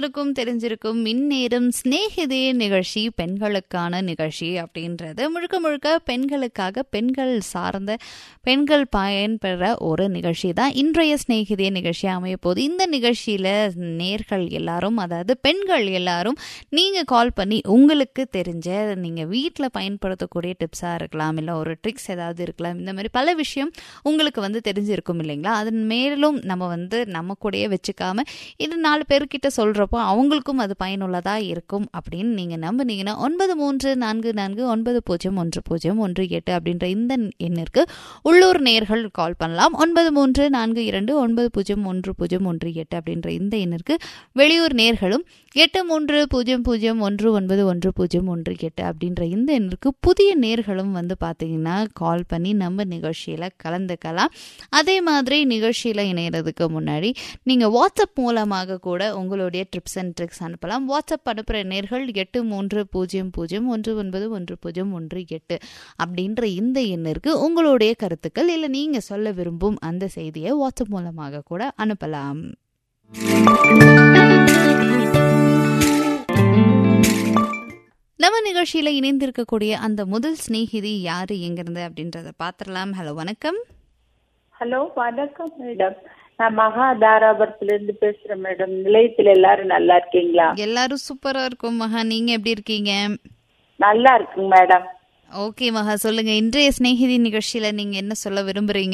எல்லாருக்கும் தெரிஞ்சிருக்கும் இந்நேரம் சிநேகிதே நிகழ்ச்சி பெண்களுக்கான நிகழ்ச்சி அப்படின்றது முழுக்க முழுக்க பெண்களுக்காக பெண்கள் சார்ந்த பெண்கள் பயன்பெற ஒரு நிகழ்ச்சி தான் இன்றைய சிநேகிதே நிகழ்ச்சி அமைய போகுது இந்த நிகழ்ச்சியில நேர்கள் எல்லாரும் அதாவது பெண்கள் எல்லாரும் நீங்க கால் பண்ணி உங்களுக்கு தெரிஞ்ச நீங்க வீட்டில் பயன்படுத்தக்கூடிய டிப்ஸா இருக்கலாம் இல்லை ஒரு ட்ரிக்ஸ் ஏதாவது இருக்கலாம் இந்த மாதிரி பல விஷயம் உங்களுக்கு வந்து தெரிஞ்சிருக்கும் இல்லைங்களா அதன் மேலும் நம்ம வந்து நம்ம கூடயே வச்சுக்காம இது நாலு பேர்கிட்ட சொல்றப்போ அவங்களுக்கும் அது பயனுள்ளதா இருக்கும் அப்படின்னு நீங்க நம்புனீங்கன்னா ஒன்பது மூன்று நான்கு நான்கு ஒன்பது பூஜ்ஜியம் ஒன்று பூஜ்ஜியம் ஒன்று எட்டு அப்படின்ற இந்த எண்ணிற்கு உள்ளூர் நேர்கள் கால் பண்ணலாம் ஒன்பது மூன்று நான்கு இரண்டு ஒன்பது பூஜ்ஜியம் ஒன்று பூஜ்ஜியம் ஒன்று எட்டு அப்படின்ற இந்த எண்ணிற்கு வெளியூர் நேர்களும் எட்டு மூன்று பூஜ்ஜியம் பூஜ்ஜியம் ஒன்று ஒன்பது ஒன்று பூஜ்ஜியம் ஒன்று எட்டு அப்படின்ற இந்த எண்ணிற்கு புதிய நேர்களும் வந்து பார்த்தீங்கன்னா கால் பண்ணி நம்ம நிகழ்ச்சியில் கலந்துக்கலாம் அதே மாதிரி நிகழ்ச்சியில் இணையறதுக்கு முன்னாடி நீங்கள் வாட்ஸ்அப் மூலமாக கூட உங்களுடைய ட்ரிப்ஸ் அண்ட் ட்ரிக்ஸ் அனுப்பலாம் வாட்ஸ்அப் அனுப்புகிற நேர்கள் எட்டு மூன்று பூஜ்ஜியம் பூஜ்ஜியம் ஒன்று ஒன்பது ஒன்று பூஜ்ஜியம் ஒன்று எட்டு அப்படின்ற இந்த எண்ணிற்கு உங்களுடைய கருத்துக்கள் இல்லை நீங்கள் சொல்ல விரும்பும் அந்த செய்தியை வாட்ஸ்அப் மூலமாக கூட அனுப்பலாம் நம்ம நிகழ்ச்சியில இணைந்திருக்கக்கூடிய அந்த முதல் சிநேகிதி யாரு எங்கிருந்து அப்படின்றத பாத்திரலாம் ஹலோ வணக்கம் ஹலோ வணக்கம் மேடம் நான் மகா தாராபுரத்துல இருந்து பேசுறேன் மேடம் நிலையத்துல எல்லாரும் நல்லா இருக்கீங்களா எல்லாரும் சூப்பரா இருக்கும் மகா நீங்க எப்படி இருக்கீங்க நல்லா இருக்குங்க மேடம் ஓகே மகா சொல்லுங்க இன்றைய சிநேகிதி நிகழ்ச்சியில நீங்க என்ன சொல்ல விரும்புறீங்க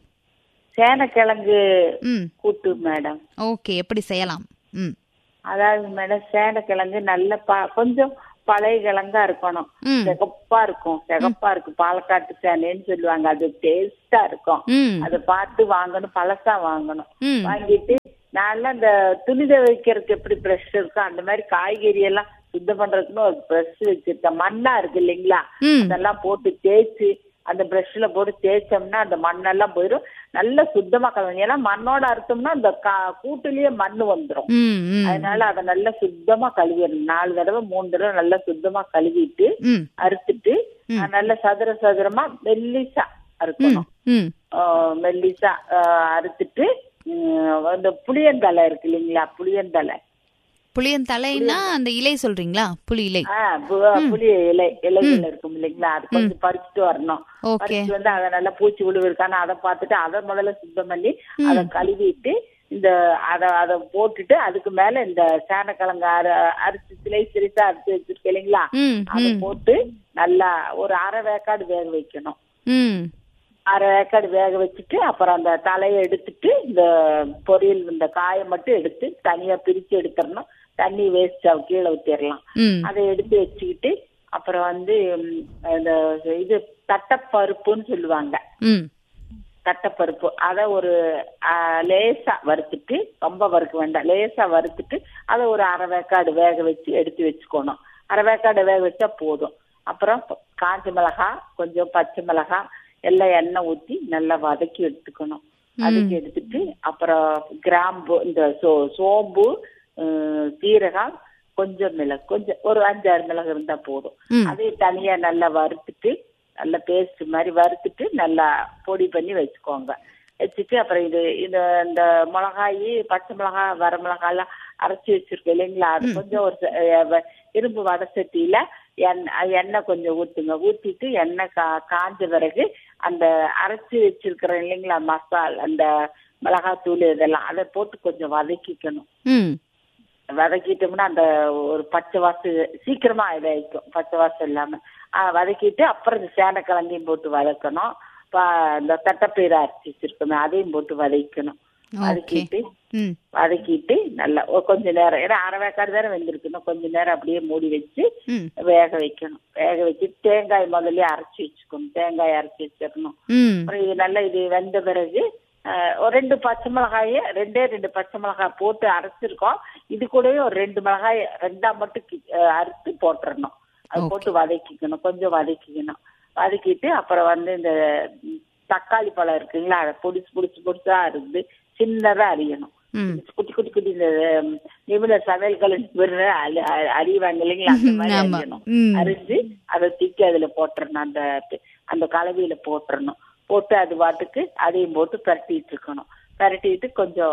சேனக்கிழங்கு ம் கூட்டு மேடம் ஓகே எப்படி செய்யலாம் ம் அதாவது மேடம் சேனக்கிழங்கு நல்ல ப கொஞ்சம் பழைய கிழங்கா இருக்கணும் ம் சிகப்பா இருக்கும் சிகப்பா இருக்கும் பாலக்காட்டு சேனைன்னு சொல்லுவாங்க அது டேஸ்டா இருக்கும் ம் அதை பார்த்து வாங்கணும் பழசா வாங்கணும் ம் வாங்கிட்டு நல்லா இந்த துணி துவைக்கிறதுக்கு எப்படி ப்ரெஷ் இருக்கோ அந்த மாதிரி காய்கறி எல்லாம் சுத்தம் பண்றதுக்குன்னு ஒரு ப்ரெஷ் வச்சிருக்கேன் மண்ணா இருக்கு இல்லைங்களா ம் அதெல்லாம் போட்டு தேய்ச்சி அந்த பிரஷ்ல போட்டு தேய்ச்சோம்னா அந்த மண்ணெல்லாம் போயிடும் நல்லா சுத்தமா கழுவணும் ஏன்னா மண்ணோட அறுத்தோம்னா அந்த கா- கூட்டுலயே மண் வந்துரும் ம் ம் அதனால அதை நல்லா சுத்தமா கழுவிடணும் நாலு தடவை மூணு தடவை நல்லா சுத்தமா கழுவிட்டு ம் அறுத்துட்டு ம். அஹ் நல்ல சதுர சதுரமா மெல்லிசா ம் அறுக்கணும் ம் ஆஹ் மெல்லிசா ஆஹ் அறுத்துட்டு உம், அந்த புளியந்தலை இருக்கு இல்லைங்களா புளியந்தலை புளியன் தலைன்னா அந்த இலை சொல்றீங்களா புளி இலை ஆஹ் பு- புளிய இலை இலைகள் இருக்கும் இல்லைங்களா அது கொஞ்சம் பறிச்சுட்டு வரணும் ஓகே பறிச்சுட்டு வந்து அதை நல்லா பூச்சி விழுவு இருக்கான்னு அதை பார்த்துட்டு அதை முதல்ல சுத்தம் பண்ணி அதை கழுவிட்டு இந்த அதை அதை போட்டுட்டு அதுக்கு மேல இந்த சேனக்கிழங்கு அரை அரிசி சிலை சிரிசா அரிசி வச்சிருக்கேன் இல்லைங்களா ம் அதை ம் போட்டு நல்லா ஒரு அரை வேக்காடு வேக வைக்கணும் ம் அரை வேக்காடு வேக வச்சுட்டு அப்புறம் அந்த தலையை எடுத்துட்டு இந்த பொரியல் இந்த காயை மட்டும் எடுத்து தனியா பிரிச்சு எடுத்துடணும் தண்ணி வேஸ்ட் கீழே ஊத்திடலாம் ம் அதை எடுத்து வச்சுக்கிட்டு அப்புறம் வந்து ம், இந்த இது தட்டப்பருப்புன்னு சொல்லுவாங்க ம் தட்டப்பருப்பு அதை ஒரு ஆ, லேசா வறுத்துட்டு ரொம்ப வறுக்க வேண்டாம் லேசா வறுத்துட்டு அதை ஒரு அரை வேக்காடு வேக வச்சு எடுத்து வச்சுக்கணும் அரை வேக்காடு வேக வச்சா போதும் அப்புறம் ப- காஞ்ச மிளகாய் கொஞ்சம் பச்சை மிளகாய் எல்லாம் எண்ணெய் ஊத்தி நல்லா வதக்கி எடுத்துக்கணும் வதக்கி எடுத்துட்டு அப்புறம் கிராம்பு இந்த சோ சோம்பு ம், சீரகம் கொஞ்சம் மிளகு கொஞ்சம் ஒரு அஞ்சாறு மிளகு இருந்தா போதும் ம் அதையும் தனியா நல்லா வறுத்துட்டு நல்லா பேஸ்ட் மாதிரி வறுத்துட்டு நல்லா பொடி பண்ணி வச்சுக்கோங்க வச்சுட்டு அப்புறம் இது இந்த இந்த மிளகாயி பச்சை மிளகாய் வர மிளகாய் அரைச்சி வச்சிருக்கோம் இல்லைங்களா அது கொஞ்சம் ஒரு ச- அஹ் வ- இரும்பு வடை சட்டியில எண்ணெய் எண்ணெய் கொஞ்சம் ஊத்துங்க ஊத்திட்டு எண்ணெய் கா காஞ்ச பிறகு அந்த அரைச்சி வச்சிருக்கிறோம் இல்லைங்களா மசால் அந்த மிளகாத்தூள் இதெல்லாம் அதை போட்டு கொஞ்சம் வதக்கிக்கணும் ம் வதக்கிட்டோம்னா அந்த ஒரு பச்சை வாசு சீக்கிரமா இதாயிக்கும் பச்சை வாசம் இல்லாம ஆஹ் வதக்கிட்டு அப்புறம் இந்த சேனக்கிழங்கையும் போட்டு வதக்கணும் ப- இந்த தட்டைப்பயிறு அரைச்சி வச்சிருக்கோமே அதையும் போட்டு வதக்கணும் ஓகே வதக்கிட்டு ம் வதக்கிட்டு நல்லா ஒரு கொஞ்ச நேரம் ஏன்னா அரை வேக்காடு தானே வெந்திருக்கணும் கொஞ்ச நேரம் அப்படியே மூடி வச்சு ம் வேக வைக்கணும் வேக வச்சு தேங்காய் முதல்ல அரைச்சி வச்சுக்கணும் தேங்காய் அரைச்சி வச்சிடணும் ம் அப்புறம் இது நல்லா இது வெந்த பிறகு அஹ், ஒரு ரெண்டு பச்சை மிளகாய ரெண்டே ரெண்டு பச்சை மிளகாய் போட்டு அரைச்சிருக்கோம் இது கூடவே ஒரு ரெண்டு மிளகாய் ரெண்டா மட்டும் கி- அஹ், அறுத்து போட்டுறணும் அது போட்டு வதக்கிக்கணும் கொஞ்சம் வதக்கிக்கணும் வதக்கிட்டு அப்புறம் வந்து இந்த ம், தக்காளி பழம் இருக்குங்களா அதை பொடிசு பொடிசு பொடிசா இருந்து சின்னதா அறியணும் ம் குட்டி குட்டி குட்டி இந்த ம், நிபுணர் சமையல் கலை அறிவாங்க இல்லைங்களா அந்த மாதிரி ஆமா. அறியணும் ம். அரிஞ்சு அதை தூக்கி அதுல போட்டுறணும் அந்த அந்த கலவையில போட்டுறணும் போட்டு அது பாட்டுக்கு அதையும் போட்டு பரட்டிட்டு இருக்கணும் பரட்டிட்டு கொஞ்சம்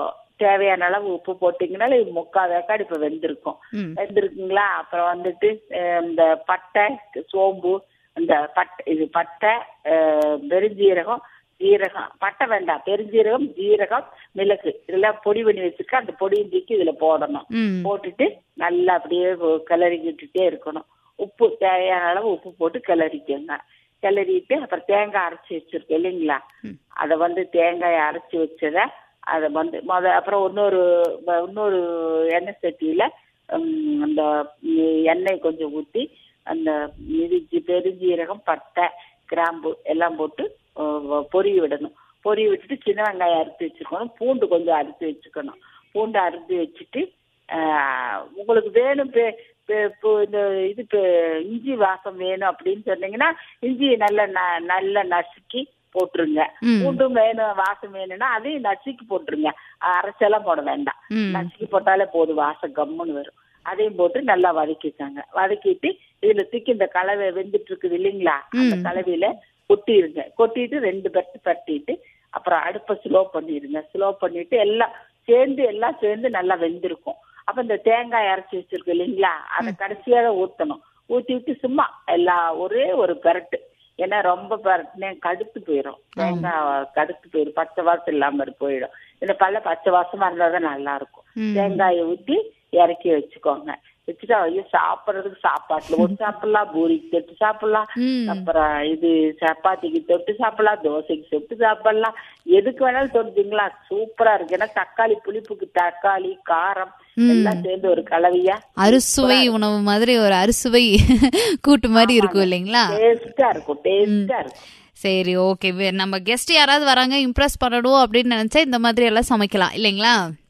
தேவையான அளவு உப்பு போட்டீங்கனால இது முக்கால் வேக்காடு இப்ப வெந்திருக்கும் ம் வெந்திருக்குங்களா அப்புறம் வந்துட்டு அஹ், இந்த பட்டை சோம்பு இந்த பட்டை இது பட்டை அஹ், பெருஞ்சீரகம் ஜீரகம் பட்டை வேண்டாம் பெருஞ்சீரகம் ஜீரகம் மிளகு இதெல்லாம் பொடி பண்ணி வச்சிருக்க அந்த பொடியும் தூக்கி இதுல போடணும் ம் போட்டுட்டு நல்லா அப்படியே கிளறிக்கிட்டுட்டே இருக்கணும் உப்பு தேவையான அளவு உப்பு போட்டு கிளறிக்கோங்க கிளறிட்டு அப்புறம் தேங்காய் அரைச்சி வச்சிருக்கேன் இல்லைங்களா ம். அதை வந்து தேங்காயை அரைச்சி வச்சத அதை வந்து முத அப்புறம் இன்னொரு வ- இன்னொரு எண்ணெய் சட்டியில ம், அந்த ம், எண்ணெய் கொஞ்சம் ஊற்றி அந்த இது ஜி- பெருஞ்சீரகம் பட்டை கிராம்பு எல்லாம் போட்டு அஹ், பொரிய விடணும் பொரிய விட்டுட்டு சின்ன வெங்காயம் அறுத்து வச்சுக்கணும் பூண்டு கொஞ்சம் அறுத்து வச்சுக்கணும் பூண்டு அறுத்து வச்சுட்டு ஆஹ், உங்களுக்கு வேணும் பே- பே- இப்போ இந்த இது பே- இஞ்சி வாசம் வேணும் அப்படின்னு சொன்னீங்கன்னா இஞ்சி நல்ல ந- நல்ல நசுக்கி போட்டுருங்க ம். பூண்டும் வேணும் வாசம் வேணும்னா அதையும் நசுக்கி போட்டுருங்க அரைச்செல்லாம் போட வேண்டாம் ம் நசுக்கி போட்டாலே போதும் வாசம் கம்முன்னு வரும் அதையும் போட்டு நல்லா வதக்கிக்கோங்க வதக்கிட்டு இதுல தூக்கி இந்த கலவை வெந்துட்டு இருக்குது இல்லைங்களா அந்த ம். கலவையில கொட்டிடுங்க கொட்டிட்டு ரெண்டு பெட்டு பரட்டிட்டு அப்புறம் அடுப்பை ஸ்லோ பண்ணிடுங்க ஸ்லோ பண்ணிட்டு எல்லாம் சேர்ந்து எல்லாம் சேர்ந்து நல்லா வெந்திருக்கும் அப்ப இந்த தேங்காய் அரைச்சி வச்சிருக்கு இல்லைங்களா அதை கடைசியா தான் ஊத்தணும் ஊத்திட்டு சும்மா எல்லா ஒரே ஒரு பெரட்டு ஏன்னா ரொம்ப பெரட்டுனே கடுத்து போயிடும் தேங்காய் கடுத்து போயிடும் பச்சை வாசம் இல்லாம இரு- போயிடும் இந்த பல்ல பச்சை வாசமா இருந்தா தான் நல்லா இருக்கும் ம். தேங்காயை ஊத்தி இறக்கி வச்சுக்கோங்க வச்சுட்டு ஐயோ சாப்பிடுறதுக்கு சாப்பாட்டுல ஒரு சாப்பிடலாம் பூரிக்கு தொட்டு சாப்பிடலாம் ம். அப்புறம் இது சப்பாத்திக்கு தொட்டு சாப்பிடலாம் தோசைக்கு தொட்டு சாப்பிடலாம் எதுக்கு வேணாலும் தொட்டுங்களா சூப்பரா இருக்கு ஏன்னா தக்காளி புளிப்புக்கு தக்காளி காரம் எல்லாம் சேர்ந்து ஒரு கலவையா அறுசுவை உணவு மாதிரி ஒரு அறுசுவை கூட்டு மாதிரி இருக்கும் இல்லைங்களா டேஸ்டா இருக்கும் டேஸ்டா இருக்கும் சரி ஓகே நம்ம கெஸ்ட் யாராவது வராங்க இம்ப்ரெஸ் பண்ணணும் அப்படின்னு நினைச்சா இந்த மாதிரி எல்லாம் சமைக்கலாம் இல்லைங்களா